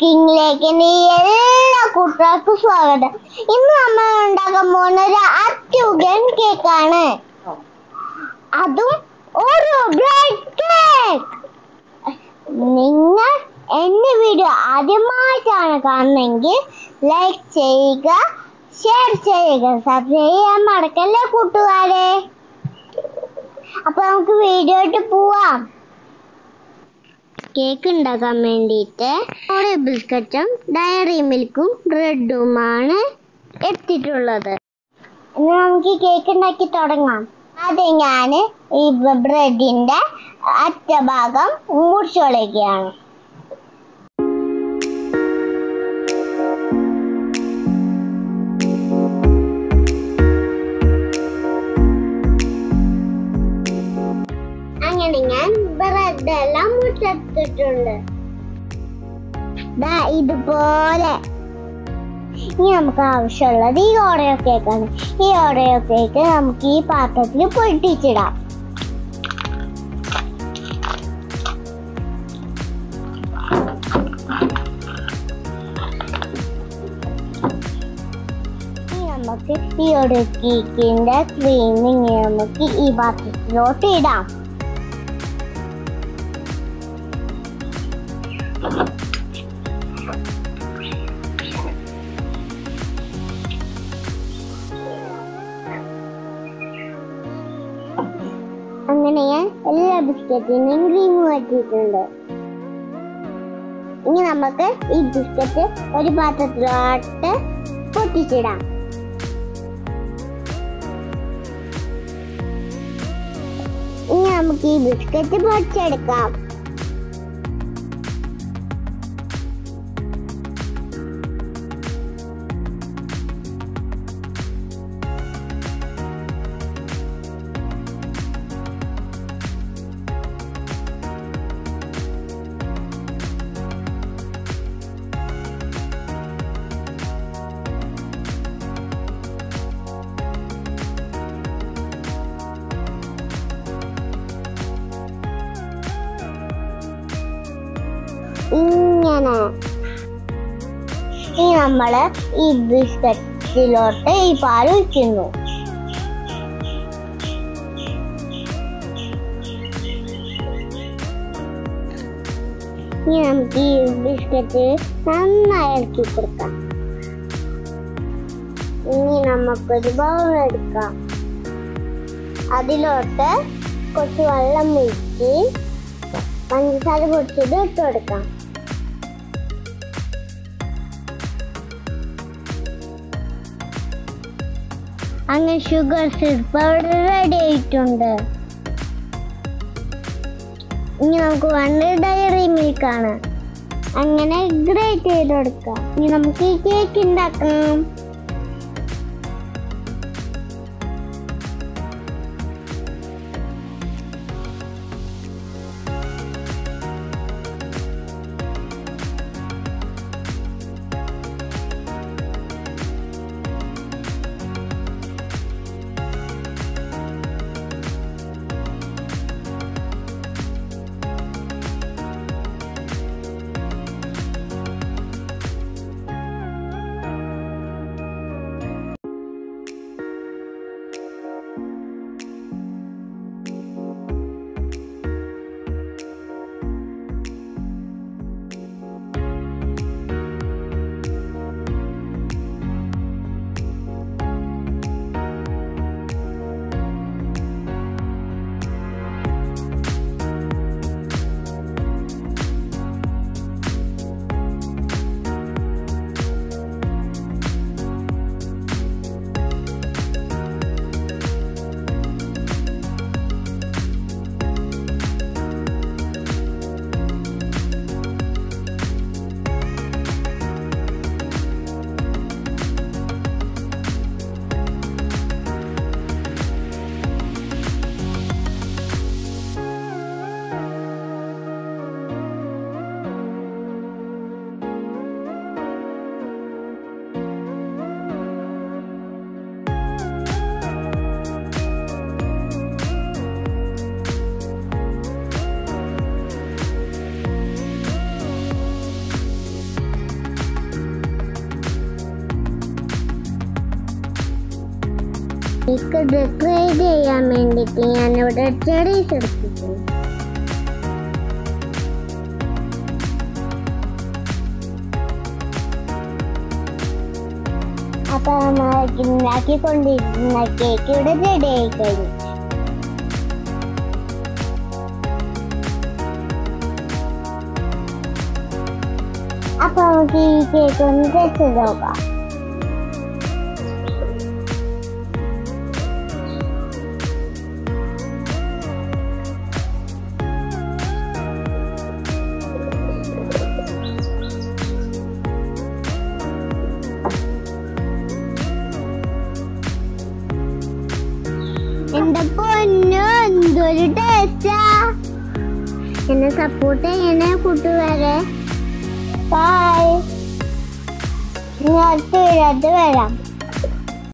കുക്കിങ്ങിലേക്ക് എൻ്റെ എല്ലാ കൂട്ടുകാർക്കും സ്വാഗതം ഇന്ന് നമ്മൾ ഉണ്ടാക്കാൻ പോകുന്ന ഒരു അത്യുഗൻ കേക്കാണ് അതും ഒരു ബ്രെഡ് കേക്ക് നിങ്ങൾ എന്റെ വീഡിയോ ആദ്യമായിട്ടാണ് കാണുന്നതെങ്കിൽ ലൈക്ക് ചെയ്യുക ഷെയർ ചെയ്യുക സബ്സ്ക്രൈബ് ചെയ്യാൻ മറക്കല്ലേ കൂട്ടുകാരെ അപ്പൊ നമുക്ക് വീഡിയോ ഇട്ട് പോവാം കേക്ക് ഉണ്ടാക്കാൻ വേണ്ടിയിട്ട് ഓരോ ബിസ്ക്കറ്റും ഡയറി മിൽക്കും ബ്രെഡുമാണ് എടുത്തിട്ടുള്ളത് ഇനി നമുക്ക് ഈ കേക്ക് ഉണ്ടാക്കി തുടങ്ങാം ആദ്യം ഞാൻ ഈ ബ്രെഡിന്റെ അറ്റഭാഗം മുറിച്ചു കളയുകയാണ് അങ്ങനെ ഞാൻ ബ്രെഡ് എല്ലാം മുറിച്ചെടുത്തിട്ടുണ്ട് ദാ ഇതുപോലെ ഇനി നമുക്ക് ആവശ്യമുള്ളത് ഈ ഓറയോ കേക്കാണ് ഈ ഓറയോ കേക്ക് നമുക്ക് ഈ പാത്രത്തിൽ പൊട്ടിച്ചിടാം ഇനി നമുക്ക് ഈ ഒരു കേക്കിന്റെ ക്രീം ഇനി നമുക്ക് ഈ പാത്രത്തിലോട്ട് ഇടാം അങ്ങനെ ഞാൻ എല്ലാ ബിസ്ക്കറ്റിനും ക്രീം മാറ്റിയിട്ടുണ്ട് ഇനി നമുക്ക് ഈ ബിസ്ക്കറ്റ് ഒരു പാത്രത്തിലോട്ട് പൊട്ടിച്ചിടാം ഇനി നമുക്ക് ഈ ബിസ്ക്കറ്റ് പൊടിച്ചെടുക്കാം ഇങ്ങനെ ഇനി നമ്മള് ഈ ബിസ്ക്കറ്റിലോട്ട് ഈ പാൽ ഒഴിക്കുന്നു ഇനി നമുക്ക് ഈ ബിസ്ക്കറ്റ് നന്നായി ഇറക്കി കൊടുക്കാം ഇനി നമുക്കൊരു ബൗൾ എടുക്കാം അതിലോട്ട് കുറച്ച് വെള്ളം ഒഴിച്ച് പഞ്ചസാര പൊടിച്ചത് ഇട്ട് കൊടുക്കാം അങ്ങനെ ഷുഗർ സിറപ്പ് അവിടെ റെഡി ആയിട്ടുണ്ട് ഇനി നമുക്ക് വേണ്ടത് ഡയറി മിൽക്കാണ് അങ്ങനെ ഗ്രേറ്റ് ചെയ്ത് കൊടുക്കാം ഇനി നമുക്ക് ഈ കേക്ക് ഉണ്ടാക്കാം എനിക്ക് ഡെക്കറേറ്റ് ചെയ്യാൻ വേണ്ടിയിട്ട് ഞാനിവിടെ ചെറീസ് എടുത്തിട്ടുണ്ട് അപ്പൊ നമ്മൾ ഉണ്ടാക്കിക്കൊണ്ടിരുന്ന കേക്ക് ഇവിടെ റെഡി ആയി കഴിഞ്ഞു അപ്പൊ നമുക്ക് ഈ കേക്ക് ഒന്ന് ടെസ്റ്റ് ചെയ്ത് നോക്കാം എന്റെ പൊന്നു എന്തൊരു ടേസ്റ്റാ എന്നെ സപ്പോർട്ട് ചെയ്യണേ കൂട്ടുകാരെ ബൈ ഞാൻ അടുത്ത വീഡിയോ വരാം